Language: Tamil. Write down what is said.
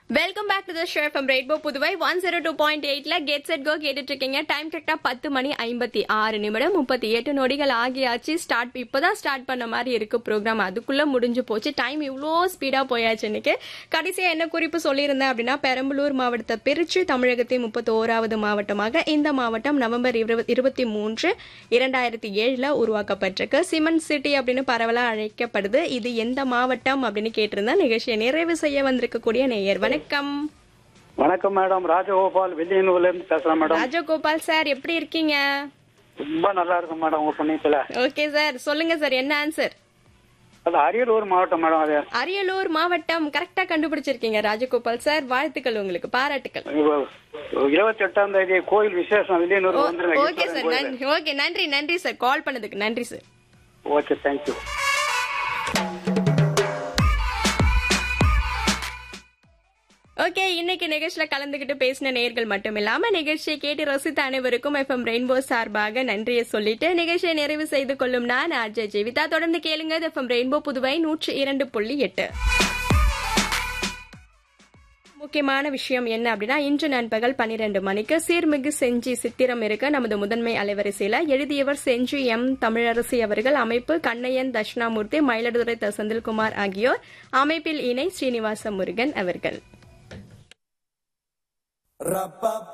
welcome back to the show from Rainbow Puduvai one zero two point எயிட்ல கெட் செட் கோ கேட்டுட்டு இருக்கீங்க டைம் கரெக்டா பத்து மணி ஐம்பத்தி ஆறு நிமிடம் முப்பத்தி எட்டு நொடிகள் ஆகியாச்சு ஸ்டார்ட் இப்பதான் ஸ்டார்ட் பண்ண மாதிரி இருக்கு ப்ரோக்ராம் அதுக்குள்ள முடிஞ்சு போச்சு டைம் இவ்வளோ ஸ்பீடா போயாச்சு இன்னைக்கு கடைசியா என்ன குறிப்பு சொல்லியிருந்தேன் அப்படின்னா பெரம்பலூர் மாவட்டத்தை பிரிச்சு தமிழகத்தின் முப்பத்தி ஓராவது மாவட்டமாக இந்த மாவட்டம் நவம்பர் இருபத்தி மூன்று இரண்டாயிரத்தி ஏழுல உருவாக்கப்பட்டிருக்கு சிமெண்ட் சிட்டி அப்படின்னு பரவலா அழைக்கப்படுது இது எந்த மாவட்டம் அப்படின்னு கேட்டிருந்தா நிகழ்ச்சியை நிறைவு செய்ய வந்திருக்கக்கூடிய நேயர் வணக்கம் வணக்கம் மேடம் ராஜகோபால் வெள்ளியனூர்ல இருந்து பேசுறேன் மேடம் ராஜகோபால் சார் எப்படி இருக்கீங்க ரொம்ப நல்லா இருக்கும் மேடம் உங்க புண்ணியத்துல ஓகே சார் சொல்லுங்க சார் என்ன ஆன்சர் அது அரியலூர் மாவட்டம் மேடம் அது அரியலூர் மாவட்டம் கரெக்டா கண்டுபிடிச்சிருக்கீங்க ராஜகோபால் சார் வாழ்த்துக்கள் உங்களுக்கு பாராட்டுக்கள் இருபத்தி எட்டாம் தேதி கோயில் விசேஷம் வெள்ளியனூர் வந்துருங்க ஓகே சார் நன்றி ஓகே நன்றி நன்றி சார் கால் பண்ணதுக்கு நன்றி சார் ஓகே தேங்க்யூ ஓகே இன்னைக்கு நிகழ்ச்சியில கலந்துகிட்டு பேசின நேர்கள் மட்டும் இல்லாம நிகழ்ச்சியை கேட்டு ரசித்த அனைவருக்கும் எஃப்எம் ரெயின்போ சார்பாக நன்றியை சொல்லிட்டு நிகழ்ச்சியை நிறைவு செய்து கொள்ளும் நான் அஜய் ஜீவிதா தொடர்ந்து கேளுங்க எஃப்எம் ரெயின்போ புதுவை நூற்றி இரண்டு புள்ளி எட்டு முக்கியமான விஷயம் என்ன அப்படின்னா இன்று நண்பகல் பன்னிரண்டு மணிக்கு சீர்மிகு செஞ்சி சித்திரம் இருக்க நமது முதன்மை அலைவரிசையில எழுதியவர் செஞ்சி எம் தமிழரசி அவர்கள் அமைப்பு கண்ணையன் தட்சிணாமூர்த்தி மயிலாடுதுறை த செந்தில்குமார் ஆகியோர் அமைப்பில் இணை ஸ்ரீனிவாச முருகன் அவர்கள்